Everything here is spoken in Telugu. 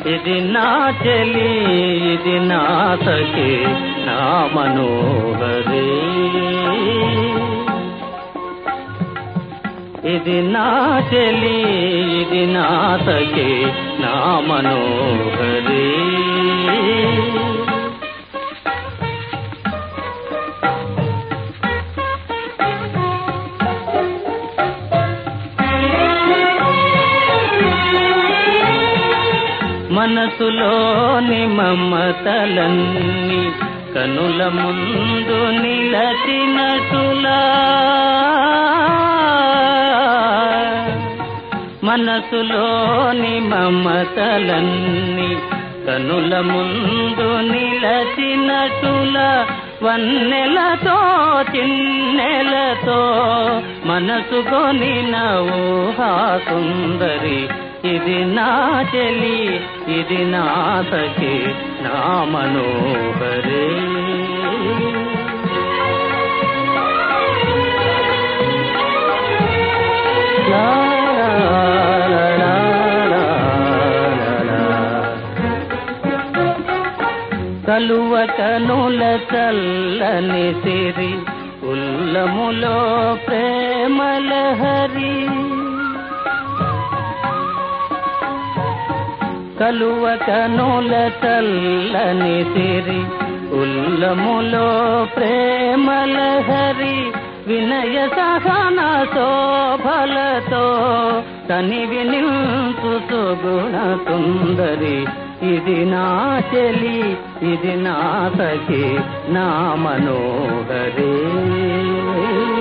ఇది నా చెలి ఇది నా సఖి నా మనోహరి ఇది నా చెలి ఇది నా సఖి నా మనోహరి మనసులోని మమతలన్నీ కనుల ముందు నిలచినటులా మనసులోని మమతలన్నీ కనుల ముందు నిలచినటులా వన్నెలతో చిన్నెలతో మనసు కొనిన ఊహా సుందరి ఇది నా చెలి ఇది నా సఖి నా మనోహరే లా లా లా లా లా లా. కలువ కనుల చల్లని సిరి ఉల్లములో ప్రేమలహరి కలువ కనుల చల్లని సిరి ఉల్లములో ప్రేమలహరి వినయ సహన శోభలతో కనివి నింపు సుగుణ సుందరి ఇది నా చెలి ఇది నా సఖి నా మనోహరి